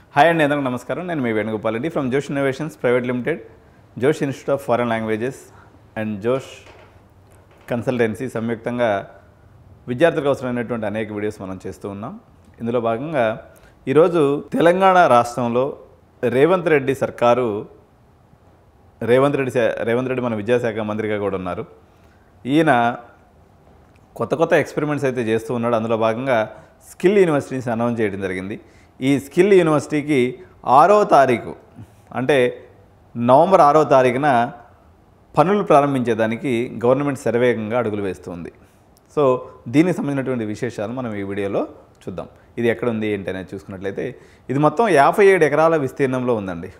hi అండి అందరికీ నమస్కారం నేను మీ Venugopal Reddy from Josh innovations private limited Josh institute of foreign languages and Josh consultancy సంయుక్తంగా విద్యార్థులకు అవసరమైనటువంటి అనేక వీడియోస్ మనం చేస్తూ ఉన్నాం ఇందులో భాగంగా ఈరోజు తెలంగాణ రాష్ట్రంలో రేవంత్ రెడ్డి సర్కారు రేవంత్ రెడ్డి శా- రేవంత్ రెడ్డి మన విద్యాశాఖ మంత్రిగా కూడా ఉన్నారు ఈయన కొత్త కొత్త ఎక్స్పెరిమెంట్స్ అయితే చేస్తూ ఉన్నాడు అందులో భాగంగా స్కిల్ యూనివర్సిటీస్ అనౌన్స్ చేయడం జరిగింది ఈ స్కిల్ యూనివర్సిటీకి ఆరో తారీఖు అంటే నవంబర్ ఆరో తారీఖున పనులు ప్రారంభించేదానికి గవర్నమెంట్ శరవేగంగా అడుగులు వేస్తుంది సో దీనికి సంబంధించినటువంటి విశేషాలు మనం ఈ వీడియోలో చూద్దాం ఇది ఎక్కడ ఉంది ఏంటి అనేది చూసుకున్నట్లయితే ఇది మొత్తం యాభై ఏడు ఎకరాల విస్తీర్ణంలో ఉందండి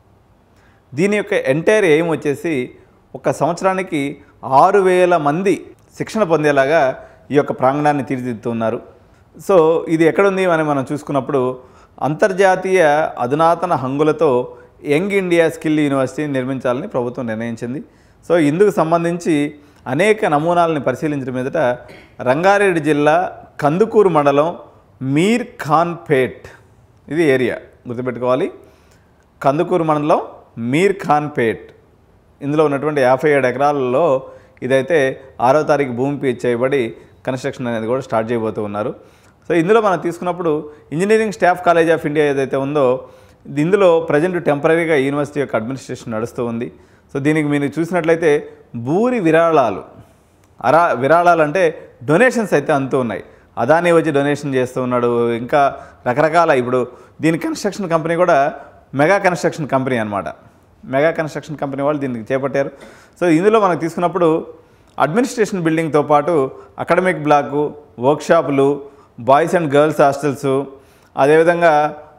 దీని యొక్క ఎంటైర్ ఎయిమ్ వచ్చేసి ఒక సంవత్సరానికి ఆరు వేల మంది శిక్షణ పొందేలాగా ఈ యొక్క ప్రాంగణాన్ని తీర్చిదిద్దుతున్నారు సో ఇది ఎక్కడుంది అని మనం చూసుకున్నప్పుడు అంతర్జాతీయ అధునాతన హంగులతో యంగ్ ఇండియా స్కిల్ యూనివర్సిటీని నిర్మించాలని ప్రభుత్వం నిర్ణయించింది సో ఇందుకు సంబంధించి అనేక నమూనాలని పరిశీలించిన మీదట రంగారెడ్డి జిల్లా కందుకూరు మండలం మీర్ ఖాన్ పేట్ ఇది ఏరియా గుర్తుపెట్టుకోవాలి కందుకూరు మండలం మీర్ ఖాన్ పేట్ ఇందులో ఉన్నటువంటి యాభై ఏడు ఎకరాలలో ఇదైతే ఆరో తారీఖు భూమి పూజ చేయబడి కన్స్ట్రక్షన్ అనేది కూడా స్టార్ట్ చేయబోతూ ఉన్నారు సో ఇందులో మనం తీసుకున్నప్పుడు engineering staff college of India ఏదైతే ఉందో ఇది ఇందులో ప్రజెంట్ టెంపరీగా యూనివర్సిటీ యొక్క అడ్మినిస్ట్రేషన్ నడుస్తూ ఉంది సో దీనికి మీరు చూసినట్లయితే భూరి విరాళాలు అరా విరాళాలు అంటే డొనేషన్స్ అయితే అంతూ ఉన్నాయి అదాని వచ్చి డొనేషన్ చేస్తూ ఉన్నాడు ఇంకా రకరకాల ఇప్పుడు దీని కన్స్ట్రక్షన్ కంపెనీ కూడా మెగా కన్స్ట్రక్షన్ కంపెనీ అనమాట మెగా కన్స్ట్రక్షన్ కంపెనీ వాళ్ళు దీనికి చేపట్టారు సో ఇందులో మనకు తీసుకున్నప్పుడు అడ్మినిస్ట్రేషన్ బిల్డింగ్తో పాటు అకాడమిక్ బ్లాకు వర్క్షాపులు బాయ్స్ అండ్ గర్ల్స్ హాస్టల్స్ అదేవిధంగా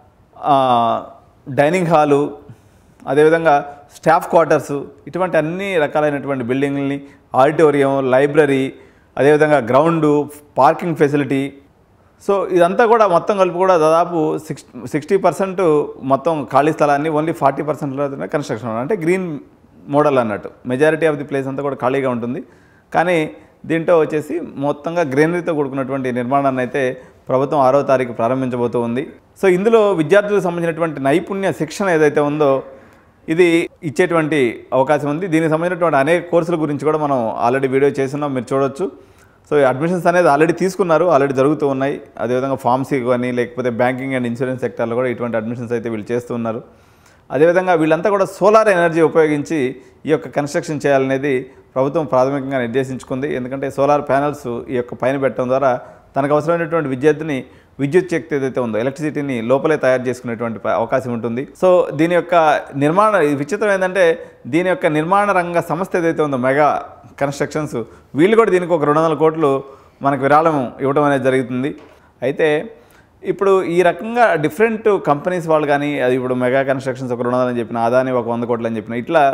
ఆ, డైనింగ్ హాలు అదేవిధంగా స్టాఫ్ క్వార్టర్స్ ఇటువంటి అన్ని రకాలైనటువంటి బిల్డింగ్లని ఆడిటోరియం లైబ్రరీ అదేవిధంగా గ్రౌండు పార్కింగ్ ఫెసిలిటీ సో ఇదంతా కూడా మొత్తం కలిపి కూడా దాదాపు సిక్స్ సిక్స్టీ పర్సెంట్ మొత్తం ఖాళీ స్థలాన్ని ఓన్లీ ఫార్టీ పర్సెంట్ కన్స్ట్రక్షన్ అంటే గ్రీన్ మోడల్ అన్నట్టు మెజారిటీ ఆఫ్ ది ప్లేస్ అంతా కూడా ఖాళీగా ఉంటుంది కానీ దీంట్లో వచ్చేసి మొత్తంగా గ్రీనరీతో కూడుకున్నటువంటి నిర్మాణాన్ని అయితే ప్రభుత్వం ఆరో తారీఖు ప్రారంభించబోతూ ఉంది సో ఇందులో విద్యార్థులకు సంబంధించినటువంటి నైపుణ్య శిక్షణ ఏదైతే ఉందో ఇది ఇచ్చేటువంటి అవకాశం ఉంది దీనికి సంబంధించినటువంటి అనేక కోర్సుల గురించి కూడా మనం ఆల్రెడీ వీడియో చేస్తున్నాం మీరు చూడొచ్చు సో ఈ అడ్మిషన్స్ అనేది ఆల్రెడీ తీసుకున్నారు ఆల్రెడీ జరుగుతూ ఉన్నాయి అదేవిధంగా ఫార్మసీ కానీ లేకపోతే బ్యాంకింగ్ అండ్ ఇన్సూరెన్స్ సెక్టార్లో కూడా ఇటువంటి అడ్మిషన్స్ అయితే వీళ్ళు చేస్తూ ఉన్నారు అదేవిధంగా వీళ్ళంతా కూడా సోలార్ ఎనర్జీ ఉపయోగించి ఈ యొక్క కన్స్ట్రక్షన్ చేయాలనేది ప్రభుత్వం ప్రాథమికంగా నిర్దేశించుకుంది ఎందుకంటే సోలార్ ప్యానల్స్ ఈ యొక్క పైన పెట్టడం ద్వారా తనకు అవసరమైనటువంటి విద్యుత్తుని విద్యుత్ శక్తి ఏదైతే ఉందో ఎలక్ట్రిసిటీని లోపలే తయారు చేసుకునేటువంటి ప- అవకాశం ఉంటుంది సో దీని యొక్క నిర్మాణ ఇది విచిత్రం ఏంటంటే దీని యొక్క నిర్మాణ రంగ సంస్థ ఏదైతే ఉందో మెగా కన్స్ట్రక్షన్స్ వీళ్ళు కూడా దీనికి ఒక రెండు వందల కోట్లు మనకు విరాళం ఇవ్వడం అనేది జరుగుతుంది అయితే ఇప్పుడు ఈ రకంగా డిఫరెంట్ కంపెనీస్ వాళ్ళు కానీ అది ఇప్పుడు మెగా కన్స్ట్రక్షన్స్ ఒక రెండు వందలు అని చెప్పిన అదాని ఒక వంద కోట్లు అని చెప్పిన ఇట్లా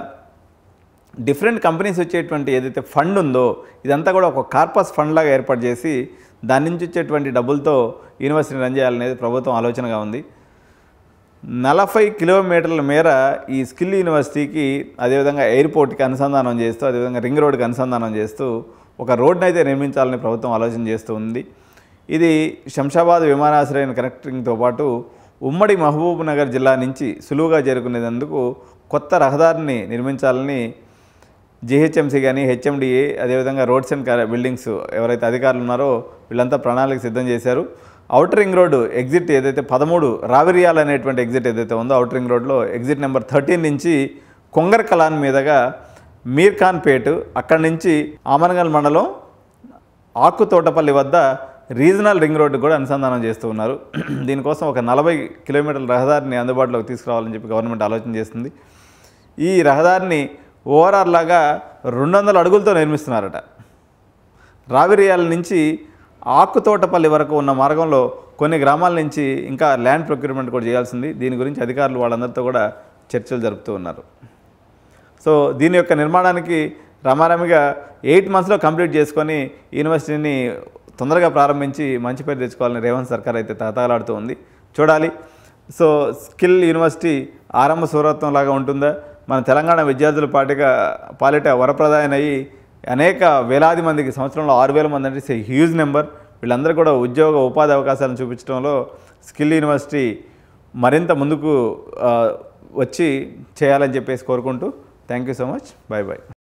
డిఫరెంట్ కంపెనీస్ వచ్చేటువంటి ఏదైతే ఫండ్ ఉందో ఇదంతా కూడా ఒక కార్పస్ ఫండ్ లాగా ఏర్పాటు చేసి దాని నుంచి వచ్చేటువంటి డబ్బులతో యూనివర్సిటీని రన్ చేయాలనేది ప్రభుత్వం ఆలోచనగా ఉంది నలభై కిలోమీటర్ల మేర ఈ స్కిల్ యూనివర్సిటీకి అదేవిధంగా ఎయిర్పోర్ట్కి అనుసంధానం చేస్తూ అదేవిధంగా రింగ్ రోడ్కి అనుసంధానం చేస్తూ ఒక రోడ్ని అయితే నిర్మించాలని ప్రభుత్వం ఆలోచన చేస్తూ ఉంది ఇది శంషాబాద్ విమానాశ్రయం కనెక్టింగ్తో పాటు ఉమ్మడి మహబూబ్ నగర్ జిల్లా నుంచి సులువుగా చేరుకునేందుకు కొత్త రహదారిని నిర్మించాలని జిహెచ్ఎంసీ కానీ హెచ్ఎండిఏ అదేవిధంగా రోడ్స్ అండ్ కా- బిల్డింగ్స్ ఎవరైతే అధికారులు ఉన్నారో వీళ్ళంతా ప్రణాళిక సిద్ధం చేశారు అవుటర్ రింగ్ రోడ్డు ఎగ్జిట్ ఏదైతే పదమూడు రావిరియాల్ అనేటువంటి ఎగ్జిట్ ఏదైతే ఉందో అవుటర్ రింగ్ రోడ్లో ఎగ్జిట్ నెంబర్ థర్టీన్ నుంచి కొంగర్ కలాన్ మీదుగా మీర్ ఖాన్ పేట్ అక్కడి నుంచి ఆమనగల్ మండలం ఆకు తోటపల్లి వద్ద రీజనల్ రింగ్ రోడ్డు కూడా అనుసంధానం చేస్తూ ఉన్నారు దీనికోసం ఒక నలభై కిలోమీటర్ల రహదారిని అందుబాటులోకి తీసుకురావాలని చెప్పి గవర్నమెంట్ ఆలోచన చేస్తుంది ఈ రహదారిని ఓఆర్ఆర్ లాగా రెండు వందల అడుగులతో నిర్మిస్తున్నారట రావిరియాల నుంచి ఆకుతోటపల్లి వరకు ఉన్న మార్గంలో కొన్ని గ్రామాల నుంచి ఇంకా ల్యాండ్ ప్రొక్యూర్మెంట్ కూడా చేయాల్సింది దీని గురించి అధికారులు వాళ్ళందరితో కూడా చర్చలు జరుపుతూ ఉన్నారు సో దీని యొక్క నిర్మాణానికి రమారమిగా ఎయిట్ మంత్స్లో కంప్లీట్ చేసుకొని యూనివర్సిటీని తొందరగా ప్రారంభించి మంచి పేరు తెచ్చుకోవాలని రేవంత్ సర్కార్ అయితే తహతలాడుతూ ఉంది చూడాలి సో స్కిల్ యూనివర్సిటీ ఆరంభ సూరత్వం లాగా ఉంటుందా మన తెలంగాణ విద్యార్థుల పాటిగా పాలిట వరప్రదాయన అయ్యి అనేక వేలాది మందికి సంవత్సరంలో ఆరు వేల మంది అంటే హ్యూజ్ నెంబర్ వీళ్ళందరూ కూడా ఉద్యోగ ఉపాధి అవకాశాలను చూపించడంలో స్కిల్ యూనివర్సిటీ మరింత ముందుకు ఆ, వచ్చి చేయాలని చెప్పేసి కోరుకుంటూ thank you so much bye bye